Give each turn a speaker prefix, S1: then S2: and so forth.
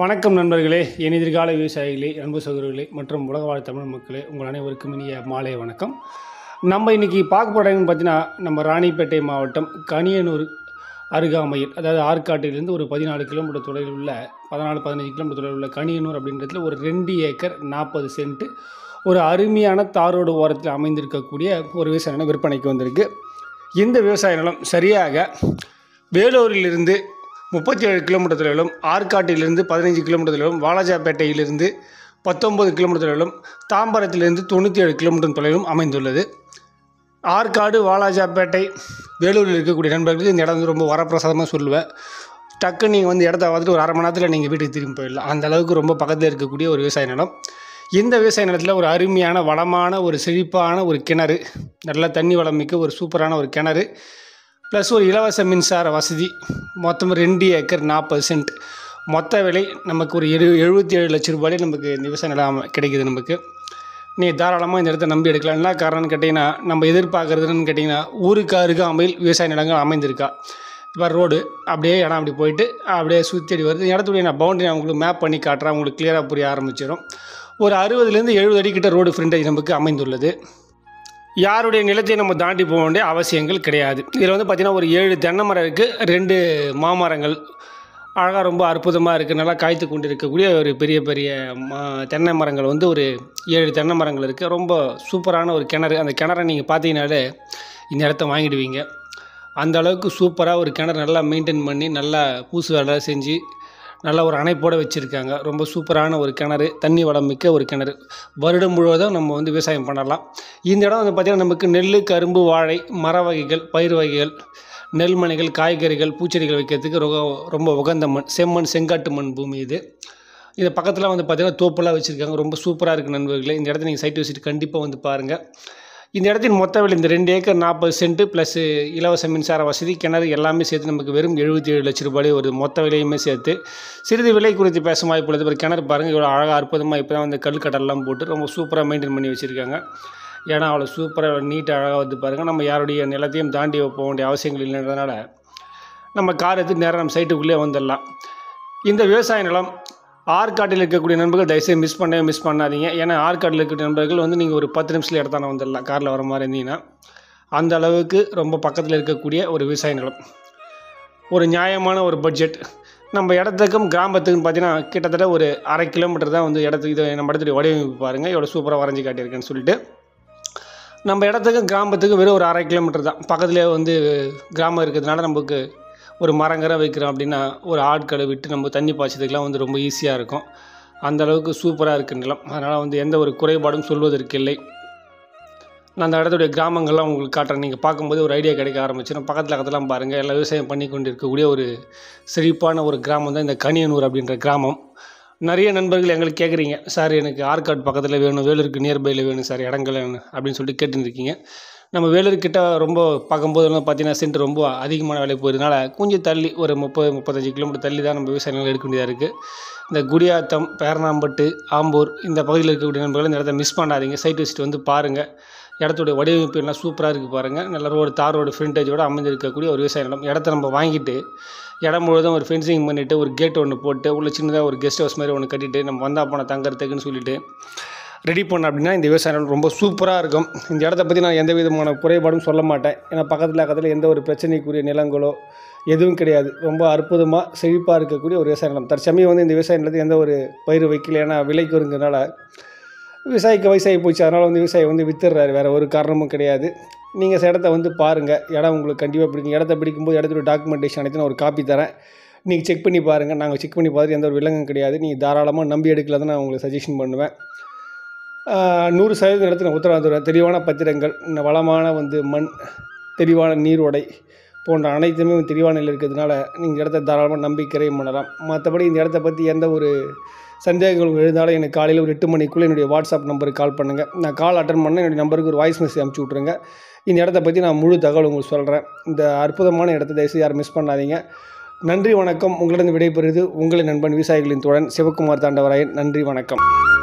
S1: வணக்கம் நண்பர்களே என் எதிர்கால விவசாயிகளே அன்பு சகோதரர்களே மற்றும் உலக வாழ் தமிழ் மக்களே உங்கள் அனைவருக்கும் இனிய மாலை வணக்கம் நம்ம இன்றைக்கி பார்க்க போகிறோம்னு பார்த்தீங்கன்னா நம்ம ராணிப்பேட்டை மாவட்டம் கனியனூர் அருகாமையில் அதாவது ஆற்காட்டிலிருந்து ஒரு பதினாலு கிலோமீட்டர் தொலைவில் உள்ள பதினாலு பதினஞ்சு கிலோமீட்டர் தொலைவில் உள்ள கனியனூர் அப்படின்றதுல ஒரு ரெண்டு ஏக்கர் நாற்பது சென்ட் ஒரு அருமையான தாரோடு ஓரத்தில் அமைந்திருக்கக்கூடிய ஒரு விவசாய நிலம் விற்பனைக்கு வந்திருக்கு இந்த விவசாய நிலம் சரியாக வேலூரிலிருந்து முப்பத்தி ஏழு கிலோமீட்டர் தொலைவிலும் ஆற்காட்டிலிருந்து பதினைஞ்சு கிலோமீட்டர் தொலைவிலும் வாலாஜாப்பேட்டையிலிருந்து பத்தொம்பது கிலோமீட்டர் தொலைவிலும் தாம்பரத்திலிருந்து தொண்ணூற்றி ஏழு கிலோமீட்டர் தொலைவிலும் அமைந்துள்ளது ஆற்காடு வாலாஜாப்பேட்டை வேலூரில் இருக்கக்கூடிய நண்பர்களுக்கு இந்த இடம் வந்து ரொம்ப வரப்பிரசாதமாக சொல்லுவேன் டக்குன்னு நீங்கள் வந்து இடத்த பார்த்துட்டு ஒரு அரை மணி நேரத்தில் நீங்கள் வீட்டுக்கு திரும்பி போயிடலாம் அந்த அளவுக்கு ரொம்ப பக்கத்தில் இருக்கக்கூடிய ஒரு விவசாய நிலம் இந்த விவசாய நிலத்தில் ஒரு அருமையான வளமான ஒரு செழிப்பான ஒரு கிணறு நல்ல தண்ணி வளம் மிக்க ஒரு சூப்பரான ஒரு கிணறு ப்ளஸ் ஒரு இலவச மின்சார வசதி மொத்தம் ரெண்டு ஏக்கர் நாற்பது சென்ட் மொத்த விலை நமக்கு ஒரு எழு எழுபத்தி ஏழு லட்ச ரூபாயிலே நமக்கு இந்த விவசாய நிலம் அம- கிடைக்குது நமக்கு நீங்கள் தாராளமாக இந்த இடத்த நம்பி எடுக்கலாம் என்ன காரணம்னு கேட்டிங்கன்னா நம்ம எதிர்பார்க்குறதுன்னு கேட்டிங்கன்னா ஊருக்கு அருகாமையில் விவசாய நிலங்கள் அமைந்திருக்கா இப்போ ரோடு அப்படியே இடம் அப்படி போயிட்டு அப்படியே சுற்றி வருது இந்த இடத்துடைய நான் பவுண்டரி நான் உங்களுக்கு மேப் பண்ணி காட்டுறேன் உங்களுக்கு கிளியராக புரிய ஆரம்பிச்சிடும் ஒரு அறுபதுலேருந்து எழுபது அடி கிட்ட ரோடு ஃப்ரண்டேஜ் நமக்கு அமைந்துள்ளது யாருடைய நிலத்தை நம்ம தாண்டி போக வேண்டிய அவசியங்கள் கிடையாது இதில் வந்து பார்த்திங்கன்னா ஒரு ஏழு தென்னை மரம் இருக்குது ரெண்டு மாமரங்கள் அழகாக ரொம்ப அற்புதமாக இருக்குது நல்லா காய்த்து கொண்டு இருக்கக்கூடிய ஒரு பெரிய பெரிய மா தென்னை மரங்கள் வந்து ஒரு ஏழு தென்னை மரங்கள் இருக்குது ரொம்ப சூப்பரான ஒரு கிணறு அந்த கிணறை நீங்கள் பார்த்தீங்கனாலே இந்த இடத்த வாங்கிடுவீங்க அந்த அளவுக்கு சூப்பராக ஒரு கிணறு நல்லா மெயின்டைன் பண்ணி நல்லா பூசு வேலை செஞ்சு நல்ல ஒரு அணைப்போடு வச்சுருக்காங்க ரொம்ப சூப்பரான ஒரு கிணறு தண்ணி வளம் மிக்க ஒரு கிணறு வருடம் முழுவதும் நம்ம வந்து விவசாயம் பண்ணலாம் இந்த இடம் வந்து பார்த்திங்கன்னா நமக்கு நெல் கரும்பு வாழை மர வகைகள் பயிர் வகைகள் நெல்மணிகள் காய்கறிகள் பூச்செடிகள் வைக்கிறதுக்கு ரொம்ப ரொம்ப உகந்த மண் செம்மண் செங்காட்டு மண் பூமி இது இது பக்கத்தில் வந்து பார்த்திங்கன்னா தோப்பெல்லாம் வச்சுருக்காங்க ரொம்ப சூப்பராக இருக்குது நண்பர்களே இந்த இடத்த நீங்கள் சைட் விசிட் கண்டிப்பாக வந்து பாருங்கள் இந்த இடத்தின் மொத்த விலை இந்த ரெண்டு ஏக்கர் நாற்பது சென்ட் ப்ளஸ் இலவச மின்சார வசதி கிணறு எல்லாமே சேர்த்து நமக்கு வெறும் எழுபத்தி ஏழு லட்ச ரூபாய் ஒரு மொத்த விலையுமே சேர்த்து சிறிது விலை குறித்து பேச வாய்ப்புள்ளது ஒரு கிணறு பாருங்கள் இவ்வளோ அழகாக அற்புதமாக இப்போ தான் வந்து கல் கடல்லாம் போட்டு ரொம்ப சூப்பராக மெயின்டைன் பண்ணி வச்சுருக்காங்க ஏன்னா அவ்வளோ சூப்பராக நீட்டாக அழகாக வந்து பாருங்கள் நம்ம யாருடைய நிலத்தையும் தாண்டி போக வேண்டிய அவசியங்கள் இல்லைன்றதுனால நம்ம கார் எடுத்து நேராக நம்ம சைட்டுக்குள்ளே வந்துடலாம் இந்த விவசாய நிலம் ஆற்காட்டில் இருக்கக்கூடிய நண்பர்கள் தயவுசெய்து மிஸ் பண்ணவே மிஸ் பண்ணாதீங்க ஏன்னா ஆற்காட்டில் இருக்கக்கூடிய நண்பர்கள் வந்து நீங்கள் ஒரு பத்து நிமிஷத்தில் இடத்தான வந்துடலாம் காரில் வர மாதிரி இருந்தீங்கன்னா அந்த அளவுக்கு ரொம்ப பக்கத்தில் இருக்கக்கூடிய ஒரு விவசாய நிலம் ஒரு நியாயமான ஒரு பட்ஜெட் நம்ம இடத்துக்கும் கிராமத்துக்கும் பார்த்தீங்கன்னா கிட்டத்தட்ட ஒரு அரை கிலோமீட்டர் தான் வந்து இடத்துக்கு இது நம்ம இடத்துடைய வடிவமைப்பு பாருங்கள் எவ்வளோ சூப்பராக வரைஞ்சி காட்டியிருக்கேன்னு சொல்லிட்டு நம்ம இடத்துக்கும் கிராமத்துக்கும் வெறும் ஒரு அரை கிலோமீட்டர் தான் பக்கத்துலேயே வந்து கிராமம் இருக்கிறதுனால நமக்கு ஒரு மரங்கரை வைக்கிறோம் அப்படின்னா ஒரு ஆட்களை விட்டு நம்ம தண்ணி பாய்ச்சதுக்கெலாம் வந்து ரொம்ப ஈஸியாக இருக்கும் அந்த அளவுக்கு சூப்பராக இருக்குது நிலம் அதனால் வந்து எந்த ஒரு குறைபாடும் சொல்வதற்கு இல்லை நான் அந்த இடத்துடைய கிராமங்கள்லாம் உங்களுக்கு காட்டுறேன் நீங்கள் பார்க்கும்போது ஒரு ஐடியா கிடைக்க ஆரம்பிச்சிடும் பக்கத்தில் பக்கத்துலாம் பாருங்கள் எல்லாம் விவசாயம் பண்ணி கொண்டு இருக்கக்கூடிய ஒரு செழிப்பான ஒரு கிராமம் தான் இந்த கனியனூர் அப்படின்ற கிராமம் நிறைய நண்பர்கள் எங்களுக்கு கேட்குறீங்க சார் எனக்கு ஆற்காடு பக்கத்தில் வேணும் வேலூருக்கு நியர்பையில் வேணும் சார் இடங்கள் வேணும் அப்படின்னு சொல்லிட்டு கேட்டுருக்கீங்க நம்ம வேலூர் கிட்ட ரொம்ப பார்க்கும்போது வந்து பார்த்தீங்கன்னா சென்ட் ரொம்ப அதிகமான விலை போயிருந்தனால கொஞ்சம் தள்ளி ஒரு முப்பது முப்பத்தஞ்சு கிலோமீட்டர் தள்ளி தான் நம்ம விவசாய நிலம் எடுக்க வேண்டியதாக இருக்குது இந்த குடியாத்தம் பேரணாம்பட்டு ஆம்பூர் இந்த பகுதியில் இருக்கக்கூடிய நண்பர்கள் இந்த இடத்த மிஸ் பண்ணாதீங்க சைட் விசிட் வந்து பாருங்கள் இடத்துடைய வடிவமைப்பு எல்லாம் சூப்பராக இருக்குது பாருங்கள் நல்ல ரோடு தார் ரோடு ஃப்ரண்டேஜோடு அமைந்திருக்கக்கூடிய ஒரு விவசாய நிலம் இடத்த நம்ம வாங்கிட்டு இடம் முழுவதும் ஒரு ஃபென்சிங் பண்ணிவிட்டு ஒரு கேட் ஒன்று போட்டு உள்ள சின்னதாக ஒரு கெஸ்ட் ஹவுஸ் மாதிரி ஒன்று கட்டிட்டு நம்ம வந்தா போன தங்கறதுக்குன்னு சொல்லிட்டு ரெடி பண்ண அப்படின்னா இந்த விவசாய நிலம் ரொம்ப சூப்பராக இருக்கும் இந்த இடத்த பற்றி நான் எந்த விதமான குறைபாடும் சொல்ல மாட்டேன் ஏன்னா பக்கத்தில் பக்கத்தில் எந்த ஒரு பிரச்சனைக்குரிய நிலங்களோ எதுவும் கிடையாது ரொம்ப அற்புதமாக செழிப்பாக இருக்கக்கூடிய ஒரு விவசாய நிலம் தற்சமயம் வந்து இந்த விவசாய நிலத்துக்கு எந்த ஒரு பயிர் வைக்கல ஏன்னா விலைக்கு வருங்கிறதுனால விவசாயிக்கு வயசாகி போச்சு அதனால் வந்து விவசாயி வந்து வித்துடுறாரு வேறு ஒரு காரணமும் கிடையாது நீங்கள் இடத்த வந்து பாருங்கள் இடம் உங்களுக்கு கண்டிப்பாக பிடிக்கும் இடத்த பிடிக்கும்போது இடத்துல டாக்குமெண்டேஷன் அனைத்து நான் ஒரு காப்பி தரேன் நீங்கள் செக் பண்ணி பாருங்கள் நாங்கள் செக் பண்ணி பார்த்துட்டு எந்த ஒரு விலங்கும் கிடையாது நீங்கள் தாராளமாக நம்பி எடுக்கல தான் நான் உங்களுக்கு சஜஷன் பண்ணுவேன் ஆஹ் நூறு சதவீதம் இடத்துல நான் உத்தரவாதம் தருவேன் தெளிவான பத்திரங்கள் இந்த வளமான வந்து மண் தெளிவான நீரோடை போன்ற அனைத்துமே வந்து தெளிவான நிலையில் இருக்கிறதுனால நீங்கள் இடத்த தாராளமாக நம்பி கிரையம் பண்ணலாம் மற்றபடி இந்த இடத்த பற்றி எந்த ஒரு சந்தேகங்கள் எழுந்தாலும் எனக்கு காலையில் ஒரு எட்டு மணிக்குள்ளே என்னுடைய வாட்ஸ்அப் நம்பருக்கு கால் பண்ணுங்கள் நான் கால் அட்டன் பண்ண என்னுடைய நம்பருக்கு ஒரு வாய்ஸ் மெசேஜ் அனுப்பிச்சி விட்ருங்க இந்த இடத்த பற்றி நான் முழு தகவல் உங்களுக்கு சொல்கிறேன் இந்த அற்புதமான இடத்த தயவுசெய்து யாரும் மிஸ் பண்ணாதீங்க நன்றி வணக்கம் உங்களிடம் விடைபெறுவது உங்களின் நண்பன் விவசாயிகளின் தோழன் சிவகுமார் தாண்டவராயன் நன்றி வணக்கம்